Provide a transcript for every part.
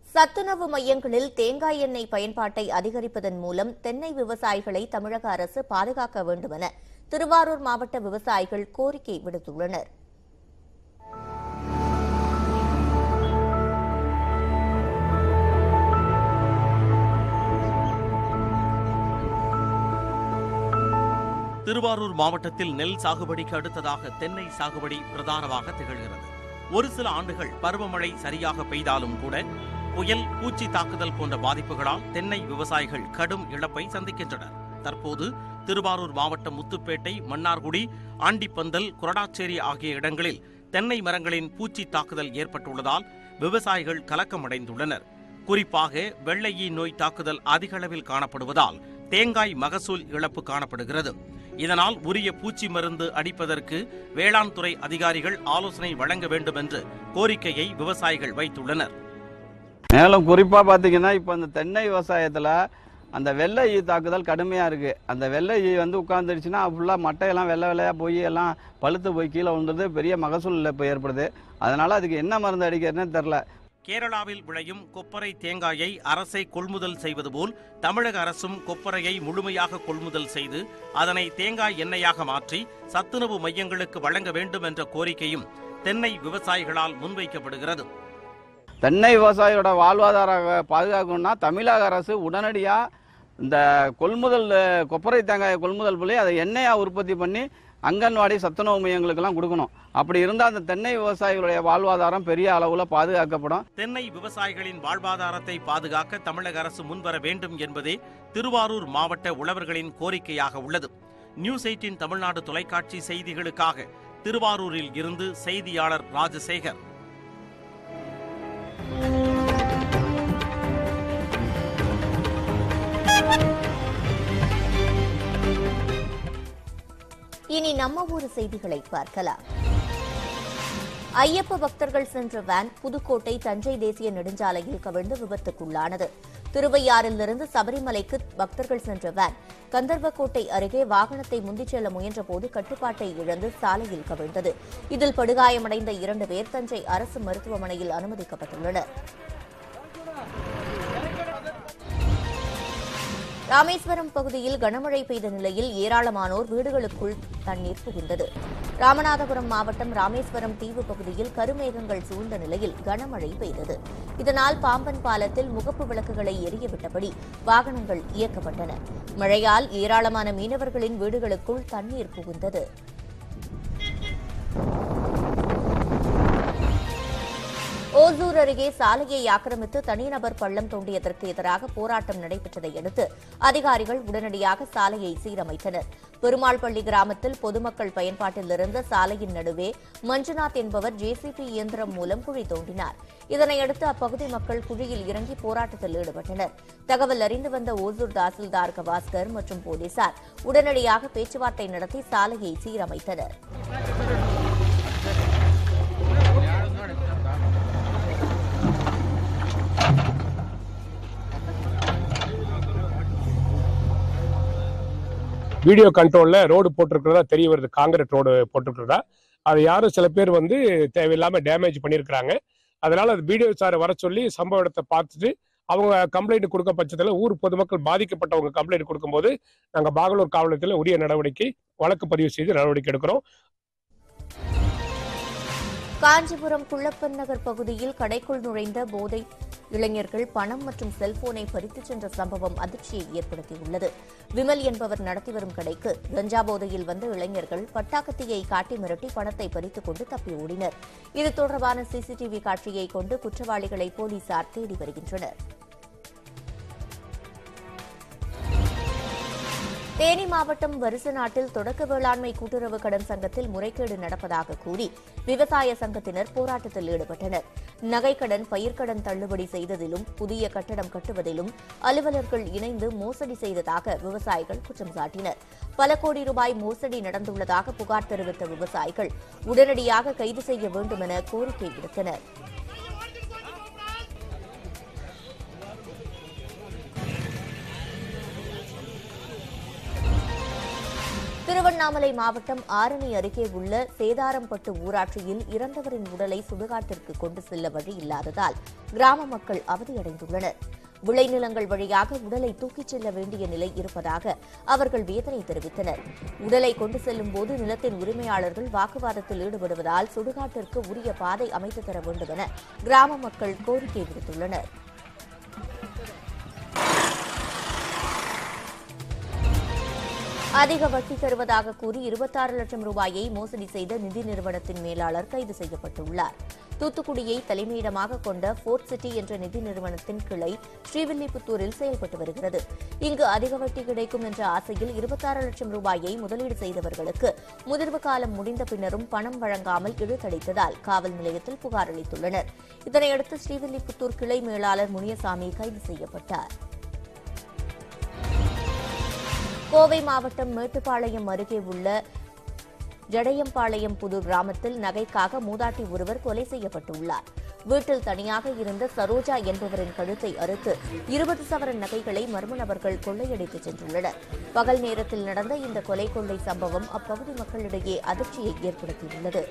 சத்துணவு மையங்களில் தேங்காய் எண்ணெய் பயன்பாட்டை அதிகரிப்பதன் மூலம் தென்னை விவசாயிகளை தமிழக அரசு பாதுகாக்க வேண்டுமென திருவாரூர் மாவட்ட விவசாயிகள் கோரிக்கை விடுத்துள்ளனர் திருவாரூர் மாவட்டத்தில் நெல் சாகுபடிக்கு அடுத்ததாக தென்னை சாகுபடி பிரதானமாக திகழ்கிறது ஒரு சில ஆண்டுகள் பருவமழை சரியாக பெய்தாலும் கூட புயல் பூச்சி தாக்குதல் போன்ற பாதிப்புகளால் தென்னை விவசாயிகள் கடும் இழப்பை சந்திக்கின்றனர் தற்போது திருவாரூர் மாவட்டம் முத்துப்பேட்டை மன்னார்குடி ஆண்டிப்பந்தல் குரடாச்சேரி ஆகிய இடங்களில் தென்னை மரங்களின் பூச்சி தாக்குதல் ஏற்பட்டுள்ளதால் விவசாயிகள் கலக்கமடைந்துள்ளனர் குறிப்பாக வெள்ளை ஈ நோய் தாக்குதல் அதிக அளவில் காணப்படுவதால் தேங்காய் மகசூல் இழப்பு காணப்படுகிறது இதனால் உரிய பூச்சி மருந்து அடிப்பதற்கு வேளாண் துறை அதிகாரிகள் ஆலோசனை வழங்க வேண்டும் என்று கோரிக்கையை விவசாயிகள் வைத்துள்ளனர் மேலும் குறிப்பாக பார்த்தீங்கன்னா இப்போ இந்த தென்னை விவசாயத்தில் அந்த வெள்ளை ஈ தாக்குதல் கடுமையாக இருக்குது அந்த வெள்ளை ஈ வந்து உட்காந்துருச்சுன்னா ஃபுல்லாக மட்டையெல்லாம் வெள்ளை வெள்ளையாக போய் எல்லாம் பழுத்து போய் கீழே விழுந்துருது பெரிய மகசூல் இழப்பு ஏற்படுது அதனால் அதுக்கு என்ன மருந்து அடிக்கிறதுன்னு தெரில கேரளாவில் விளையும் கொப்பரை தேங்காயை அரசை கொள்முதல் செய்வது போல் தமிழக அரசும் கொப்பரையை முழுமையாக கொள்முதல் செய்து அதனை தேங்காய் எண்ணெயாக மாற்றி சத்துணவு மையங்களுக்கு வழங்க வேண்டும் என்ற கோரிக்கையும் தென்னை விவசாயிகளால் முன்வைக்கப்படுகிறது தென்னை விவசாயியோட வாழ்வாதார பாதுகாக்கணும்னா தமிழக அரசு உடனடியாக இந்த கொள்முதல் அஹ், கொப்பரை தேங்காயை கொள்முதல் பண்ணி அதை எண்ணெயாக உற்பத்தி பண்ணி அங்கன்வாடி சத்துணவு மையங்களுக்கெல்லாம் கொடுக்கணும் அப்படி இருந்தால் அந்த தென்னை விவசாயிகளுடைய வாழ்வாதாரம் பெரிய அளவில் பாதுகாக்கப்படும் தென்னை விவசாயிகளின் வாழ்வாதாரத்தை பாதுகாக்க தமிழக அரசு முன்வர வேண்டும் என்பதே திருவாரூர் மாவட்ட உழவர்களின் கோரிக்கையாக உள்ளது நியூஸ் எயிட்டின் தமிழ்நாடு தொலைக்காட்சி செய்திகளுக்காக திருவாரூரில் இருந்து செய்தியாளர் ராஜசேகர் இனி நம்ம ஊர் செய்திகளை பார்க்கலாம் ஐயப்ப பக்தர்கள் சென்ற வேன் புதுக்கோட்டை தஞ்சை தேசிய நெடுஞ்சாலையில் கவிழ்ந்து விபத்துக்குள்ளானது திருவையாறிலிருந்து சபரிமலைக்கு பக்தர்கள் சென்ற வேன் கந்தர்வக்கோட்டை அருகே வாகனத்தை முந்திச் செல்ல முயன்றபோது கட்டுப்பாட்டை இழந்து சாலையில் கவிழ்ந்தது இதில் படுகாயமடைந்த இரண்டு பேர் தஞ்சை அரசு மருத்துவமனையில் அனுமதிக்கப்பட்டுள்ளனர் ராமேஸ்வரம் பகுதியில் கனமழை பெய்த நிலையில் ஏராளமானோர் வீடுகளுக்குள் தண்ணீர் புகுந்தது ராமநாதபுரம் மாவட்டம் ராமேஸ்வரம் தீவு பகுதியில் கருமேகங்கள் சூழ்ந்த நிலையில் கனமழை பெய்தது இதனால் பாம்பன் பாலத்தில் முகப்பு விளக்குகளை எரியவிட்டபடி வாகனங்கள் இயக்கப்பட்டன மழையால் ஏராளமான மீனவர்களின் வீடுகளுக்குள் தண்ணீர் புகுந்தது ஓசூர் அருகே சாலையை ஆக்கிரமித்து தனிநபர் பள்ளம் தோண்டியதற்கு எதிராக போராட்டம் நடைபெற்றதை அடுத்து அதிகாரிகள் உடனடியாக சாலையை சீரமைத்தனர் பெருமாள்பள்ளி கிராமத்தில் பொதுமக்கள் பயன்பாட்டில் இருந்த சாலையின் நடுவே மஞ்சுநாத் என்பவர் ஜேசிபி இயந்திரம் மூலம் குழி தோண்டினார் இதனையடுத்து அப்பகுதி மக்கள் குழியில் இறங்கி போராட்டத்தில் ஈடுபட்டனர் தகவல் அறிந்து வந்த ஓசூர் தாசில்தார் கவாஸ்கர் மற்றும் போலீசார் உடனடியாக பேச்சுவார்த்தை நடத்தி சாலையை சீரமைத்தனர் வீடியோ கண்ட்ரோல்ல ரோடு போட்டிருக்கிறதா தெரிய வருது காங்கிரீட் ரோடு போட்டிருக்கிறதா அதை யாரும் சில பேர் வந்து தேவையில்லாம டேமேஜ் பண்ணியிருக்கிறாங்க அதனால அது வீடியோ சார் வர சொல்லி சம்பவ இடத்தை பார்த்துட்டு அவங்க கம்ப்ளைண்ட் கொடுக்க பட்சத்தில் ஊர் பொதுமக்கள் பாதிக்கப்பட்டவங்க கம்ப்ளைண்ட் கொடுக்கும்போது நாங்கள் பாகலூர் காவலத்தில் உரிய நடவடிக்கை வழக்கு பதிவு செய்து நடவடிக்கை எடுக்கிறோம் காஞ்சிபுரம் குள்ளப்பன் நகர் பகுதியில் கடைக்குள் நுழைந்த போதை இளைஞர்கள் பணம் மற்றும் செல்போனை பறித்துச் சென்ற சம்பவம் அதிர்ச்சியை ஏற்படுத்தியுள்ளது விமல் என்பவர் நடத்தி வரும் கடைக்கு கஞ்சா போதையில் வந்த இளைஞர்கள் பட்டாக்கத்தியை காட்டி மிரட்டி பணத்தை பறித்துக் கொண்டு தப்பி ஓடினர் இது தொடர்பான சிசிடிவி காட்சியை கொண்டு குற்றவாளிகளை போலீசார் தேடி வருகின்றனர் தேனி மாவட்டம் வருசநாட்டில் தொடக்க வேளாண்மை கூட்டுறவு கடன் சங்கத்தில் முறைகேடு நடப்பதாக கூறி விவசாய சங்கத்தினர் போராட்டத்தில் ஈடுபட்டனர் நகைக்கடன் பயிர்க்கடன் தள்ளுபடி செய்ததிலும் புதிய கட்டடம் கட்டுவதிலும் அலுவலர்கள் இணைந்து மோசடி செய்ததாக விவசாயிகள் குற்றம் சாட்டினர் பல கோடி ரூபாய் மோசடி நடந்துள்ளதாக புகார் தெரிவித்த விவசாயிகள் உடனடியாக கைது செய்ய வேண்டும் என கோரிக்கை விடுத்தனர் திருவண்ணாமலை மாவட்டம் ஆரணி அருகே உள்ள சேதாரம்பட்டு ஊராட்சியில் இறந்தவரின் உடலை சுடுகாட்டிற்கு கொண்டு செல்ல வழி இல்லாததால் கிராம மக்கள் அவதியடைந்துள்ளனர் விளைநிலங்கள் வழியாக உடலை தூக்கிச் செல்ல வேண்டிய நிலை இருப்பதாக அவர்கள் வேதனை தெரிவித்தனர் உடலை கொண்டு செல்லும் போது நிலத்தின் உரிமையாளர்கள் வாக்குவாதத்தில் ஈடுபடுவதால் சுடுகாட்டிற்கு உரிய பாதை அமைத்து தர வேண்டும் என கிராம மக்கள் கோரிக்கை விடுத்துள்ளனர் அதிக வட்டி தருவதாக கூறி இருபத்தாறு லட்சம் ரூபாயை மோசடி செய்த நிதி நிறுவனத்தின் மேலாளர் கைது செய்யப்பட்டுள்ளார் தூத்துக்குடியை தலைமையிடமாக கொண்ட போர்ட் சிட்டி என்ற நிதி நிறுவனத்தின் கிளை ஸ்ரீவில்லிபுத்தூரில் செயல்பட்டு வருகிறது இங்கு அதிக வட்டி கிடைக்கும் என்ற ஆசையில் இருபத்தாறு லட்சம் ரூபாயை முதலீடு செய்தவர்களுக்கு முதிர்வு காலம் முடிந்த பின்னரும் பணம் வழங்காமல் இழுத்தடித்ததால் காவல் நிலையத்தில் புகார் அளித்துள்ளனர் இதனையடுத்து ஸ்ரீவில்லிபுத்தூர் கிளை மேலாளர் முனியசாமி கைது செய்யப்பட்டார் கோவை மாவட்டம் மேட்டுப்பாளையம் அருகே உள்ள ஜடையம்பாளையம் புது கிராமத்தில் நகைக்காக மூதாட்டி ஒருவர் கொலை செய்யப்பட்டுள்ளார் வீட்டில் தனியாக இருந்த சரோஜா என்பவரின் கழுத்தை அறுத்து இருபது சவரன் நகைகளை மர்ம நபர்கள் கொள்ளையடித்து சென்றுள்ளனர் பகல் நேரத்தில் நடந்த இந்த கொலை கொள்ளை சம்பவம் அப்பகுதி மக்களிடையே அதிர்ச்சியை ஏற்படுத்தியுள்ளது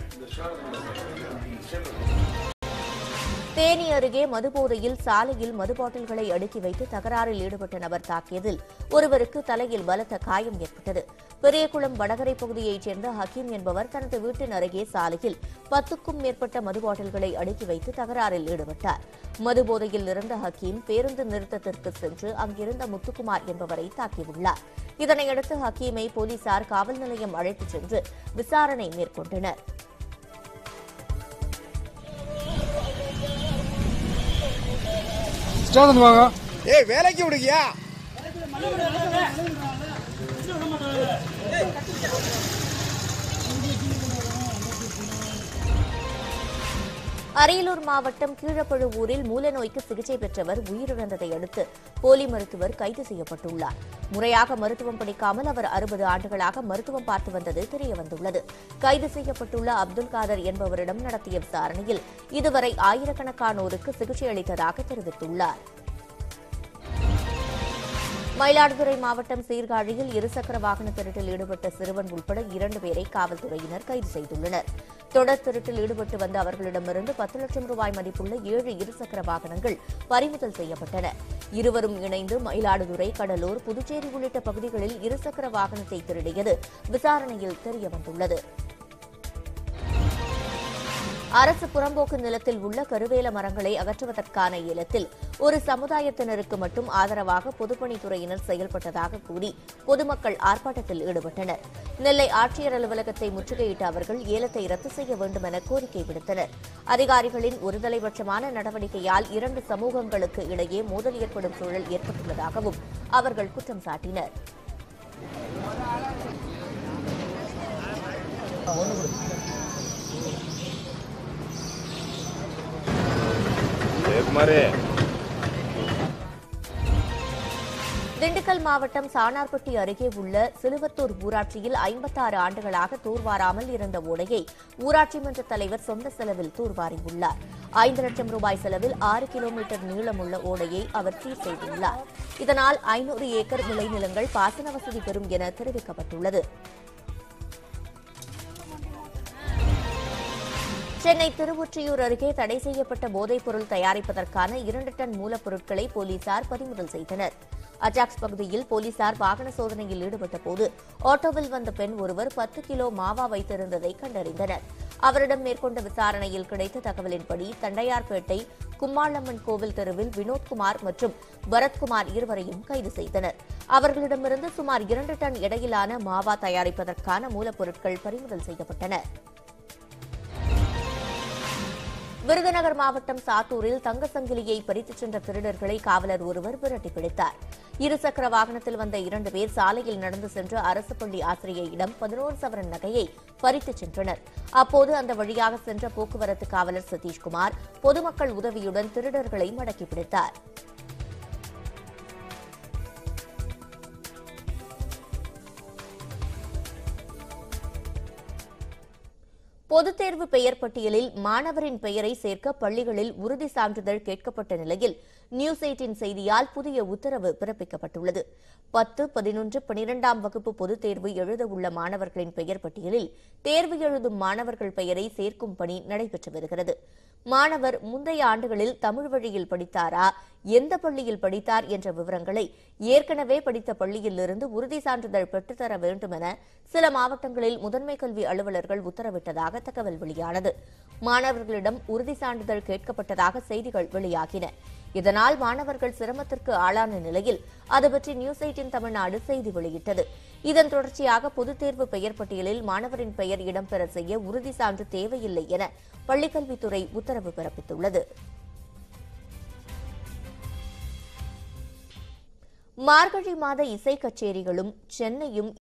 தேனி அருகே மதுபோதையில் சாலையில் மது பாட்டில்களை அடுக்கி வைத்து தகராறில் ஈடுபட்ட நபர் தாக்கியதில் ஒருவருக்கு தலையில் பலத்த காயம் ஏற்பட்டது பெரியகுளம் வடகரை பகுதியைச் சேர்ந்த ஹக்கீம் என்பவர் தனது வீட்டின் அருகே சாலையில் பத்துக்கும் மேற்பட்ட மது பாட்டில்களை அடுக்கி வைத்து தகராறில் ஈடுபட்டார் மதுபோதையில் இருந்த ஹக்கீம் பேருந்து நிறுத்தத்திற்கு சென்று அங்கிருந்த முத்துக்குமார் என்பவரை தாக்கியுள்ளார் இதனையடுத்து ஹக்கீமை போலீசார் காவல் நிலையம் அழைத்துச் சென்று விசாரணை மேற்கொண்டனர் ஸ்டேஷன் வாங்க ஏய் வேலைக்கு விடுகியா அரியலூர் மாவட்டம் கீழப்பழுவூரில் மூலநோய்க்கு சிகிச்சை பெற்றவர் உயிரிழந்ததை அடுத்து போலி மருத்துவர் கைது செய்யப்பட்டுள்ளார் முறையாக மருத்துவம் படிக்காமல் அவர் அறுபது ஆண்டுகளாக மருத்துவம் பார்த்து வந்தது தெரியவந்துள்ளது கைது செய்யப்பட்டுள்ள அப்துல் காதர் என்பவரிடம் நடத்திய விசாரணையில் இதுவரை ஆயிரக்கணக்கானோருக்கு சிகிச்சை அளித்ததாக தெரிவித்துள்ளார் மயிலாடுதுறை மாவட்டம் சீர்காழியில் இருசக்கர வாகன திருட்டில் ஈடுபட்ட சிறுவன் உட்பட இரண்டு பேரை காவல்துறையினர் கைது செய்துள்ளனர் தொடர் திருட்டில் ஈடுபட்டு வந்த அவர்களிடமிருந்து பத்து லட்சம் ரூபாய் மதிப்புள்ள ஏழு இருசக்கர வாகனங்கள் பறிமுதல் செய்யப்பட்டன இருவரும் இணைந்து மயிலாடுதுறை கடலூர் புதுச்சேரி உள்ளிட்ட பகுதிகளில் இருசக்கர வாகனத்தை திருடியது விசாரணையில் தெரியவந்துள்ளது அரசு புறம்போக்கு நிலத்தில் உள்ள கருவேல மரங்களை அகற்றுவதற்கான ஏலத்தில் ஒரு சமுதாயத்தினருக்கு மட்டும் ஆதரவாக பொதுப்பணித்துறையினர் செயல்பட்டதாக கூறி பொதுமக்கள் ஆர்ப்பாட்டத்தில் ஈடுபட்டனர் நெல்லை ஆட்சியர் அலுவலகத்தை முற்றுகையிட்ட அவர்கள் ஏலத்தை ரத்து செய்ய வேண்டும் என கோரிக்கை விடுத்தனர் அதிகாரிகளின் ஒருதலைபட்சமான நடவடிக்கையால் இரண்டு சமூகங்களுக்கு இடையே மோதல் ஏற்படும் சூழல் ஏற்பட்டுள்ளதாகவும் அவர்கள் குற்றம் சாட்டினர் திண்டுக்கல் மாவட்டம் சானார்பட்டி அருகே உள்ள சிலுவத்தூர் ஊராட்சியில் ஐம்பத்தாறு ஆண்டுகளாக தூர்வாராமல் இருந்த ஓடையை ஊராட்சி மன்ற தலைவர் சொந்த செலவில் தூர்வாரியுள்ளார் ஐந்து லட்சம் ரூபாய் செலவில் ஆறு கிலோமீட்டர் நீளமுள்ள ஓடையை அவர் சீர் செய்துள்ளார் இதனால் ஐநூறு ஏக்கர் விளைநிலங்கள் பாசன வசதி பெறும் என தெரிவிக்கப்பட்டுள்ளது சென்னை திருவொற்றியூர் அருகே தடை செய்யப்பட்ட போதைப் பொருள் தயாரிப்பதற்கான இரண்டு டன் மூலப்பொருட்களை போலீசார் பறிமுதல் செய்தனர் அஜாக்ஸ் பகுதியில் போலீசார் வாகன சோதனையில் ஈடுபட்டபோது ஆட்டோவில் வந்த பெண் ஒருவர் பத்து கிலோ மாவா வைத்திருந்ததை கண்டறிந்தனர் அவரிடம் மேற்கொண்ட விசாரணையில் கிடைத்த தகவலின்படி தண்டையார்பேட்டை கும்மாளம்மன் கோவில் தெருவில் வினோத்குமார் மற்றும் பரத்குமார் இருவரையும் கைது செய்தனர் அவர்களிடமிருந்து சுமார் இரண்டு டன் எடையிலான மாவா தயாரிப்பதற்கான மூலப்பொருட்கள் பறிமுதல் செய்யப்பட்டன விருதுநகர் மாவட்டம் சாத்தூரில் தங்க சங்கிலியை பறித்துச் சென்ற திருடர்களை காவலர் ஒருவர் விரட்டி பிடித்தார் இருசக்கர வாகனத்தில் வந்த இரண்டு பேர் சாலையில் நடந்து சென்ற அரசு பள்ளி ஆசிரியையிடம் பதினோரு சவரன் நகையை பறித்துச் சென்றனர் அப்போது அந்த வழியாக சென்ற போக்குவரத்து காவலர் சதீஷ்குமார் பொதுமக்கள் உதவியுடன் திருடர்களை மடக்கி பிடித்தார் பொதுத் தேர்வு பெயர் பட்டியலில் மாணவரின் பெயரை சேர்க்க பள்ளிகளில் உறுதி சான்றிதழ் கேட்கப்பட்ட நிலையில் நியூஸ் எயிட்டின் செய்தியால் புதிய உத்தரவு பிறப்பிக்கப்பட்டுள்ளது பத்து பதினொன்று பனிரெண்டாம் வகுப்பு பொதுத் தேர்வு எழுத உள்ள மாணவர்களின் பெயர் பட்டியலில் தேர்வு எழுதும் மாணவர்கள் பெயரை சேர்க்கும் பணி நடைபெற்று வருகிறது மாணவர் முந்தைய ஆண்டுகளில் தமிழ் வழியில் படித்தாரா எந்த பள்ளியில் படித்தார் என்ற விவரங்களை ஏற்கனவே படித்த பள்ளியிலிருந்து உறுதி சான்றிதழ் பெற்றுத்தர வேண்டும் என சில மாவட்டங்களில் முதன்மை கல்வி அலுவலர்கள் உத்தரவிட்டதாக தகவல் வெளியானது மாணவர்களிடம் உறுதி சான்றிதழ் கேட்கப்பட்டதாக செய்திகள் வெளியாகின இதனால் மாணவர்கள் சிரமத்திற்கு ஆளான நிலையில் அது பற்றி நியூஸ் எயிட்டின் தமிழ்நாடு செய்தி வெளியிட்டது இதன் தொடர்ச்சியாக பொதுத் தேர்வு பெயர் பட்டியலில் மாணவரின் பெயர் இடம்பெற செய்ய உறுதி சான்று தேவையில்லை என பள்ளிக்கல்வித்துறை உத்தரவு பிறப்பித்துள்ளது மார்கழி மாத இசை கச்சேரிகளும் சென்னையும்